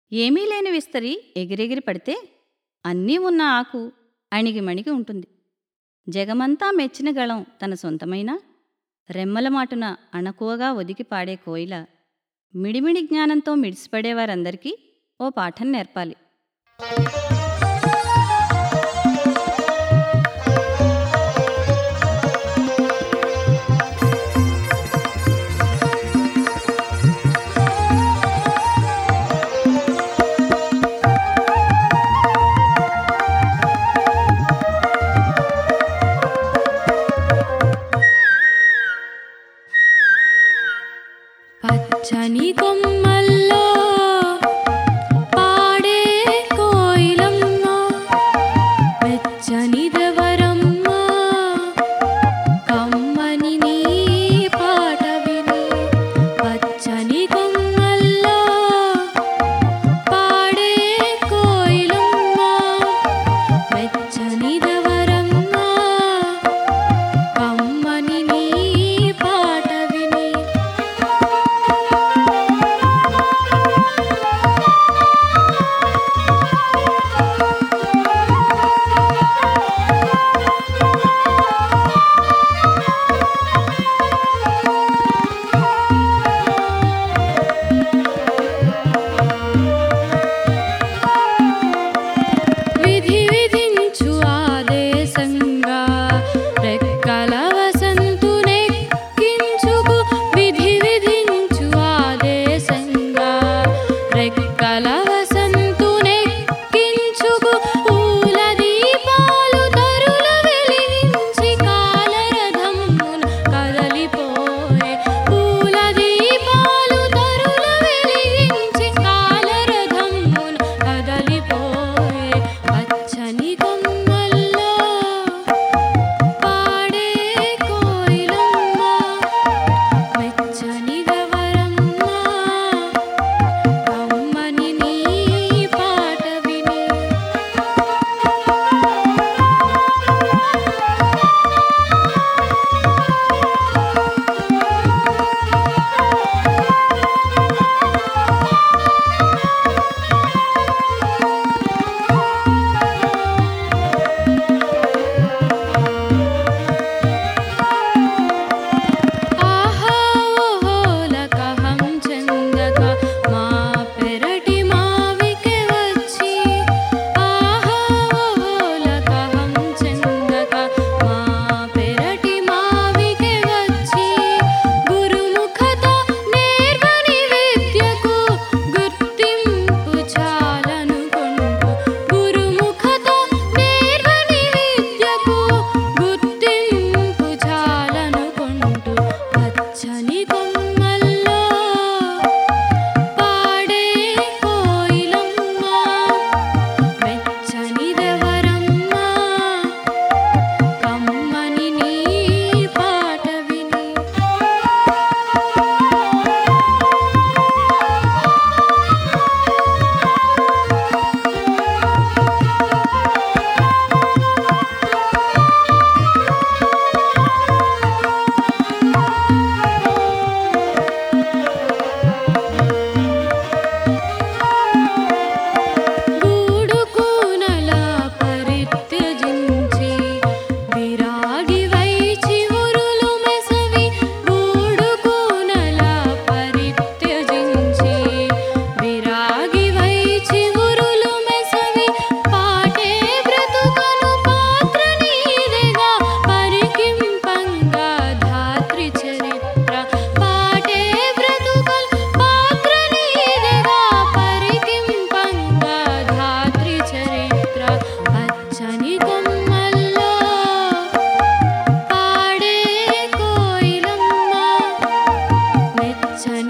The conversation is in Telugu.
ఏమీ లేని విస్తరి ఎగిరెగిరి పడితే అన్నీ ఉన్న ఆకు అణిగిమణిగి ఉంటుంది జగమంతా మెచ్చిన గళం తన సొంతమైన రెమ్మల మాటున అణకువగా ఒదిగి పాడే కోయిల మిడిమిడి జ్ఞానంతో మిడిసిపడేవారందరికీ ఓ పాఠం నేర్పాలి పచ్చని కొమ్మల్లో పాడే కోయిలమ్మ మెచ్చని దేవరమ్మ కమ్మని నీ పాట విని పచ్చని కొమ్మల్లో పాడే కోయిలమ్మ మెచ్చని దేవరమ్మ కమ్మని నీ పాట విని విధి విధించు ఆదేశంగా రెక్కల వసంతునెక్కించుకు విధి విధించు ఆదేశంగా రెక్కల వసంతునెక్కించుకు పూల దీపాలు తరుల వెలిగించి కాలరథమున కదలిపోయే పూల దీపాలు తరుల వెలిగించి కాలరథమున కదలిపోయే పచ్చని కొమ్మల్లో పాడే కోయిలమ్మ మెచ్చని గవరమ్మ కమ్మని నీ పాట విని ఆహా ఓహోలకహం చెందక మా పెరటి మావికి వచ్చి ఆహా ఓహోలకహం చెందక మా పెరటి మావికి వచ్చి గురుముఖత నేర్వని విద్యకు గుర్తింపు చాలనుకుంటూ గురుముఖత నేర్వని విద్యకు గుర్తింపు చాలనుకుంటూ పచ్చని కొమ్మల్లో పాడే కోయిలమ్మ మెచ్చని దేవరమ్మ కమ్మని నీ పాట విని గూడు కూనల పరిత్యజించి విరాగి వైచి ఉరులు మెసవి గూడు కూనల పరిత్యజించి విరాగి వైచి ఉరులు మెసవి పాటే బ్రతుకను పాత్ర నీదెగా పరికింపంగా ధాత్రి చరిత్ర పాటే బ్రతుకను పాత్ర నీదెగా పరికింపంగా ధాత్రి చరిత్ర పచ్చని కొమ్మల్లో పాడే కోయిలమ్మ మెచ్చని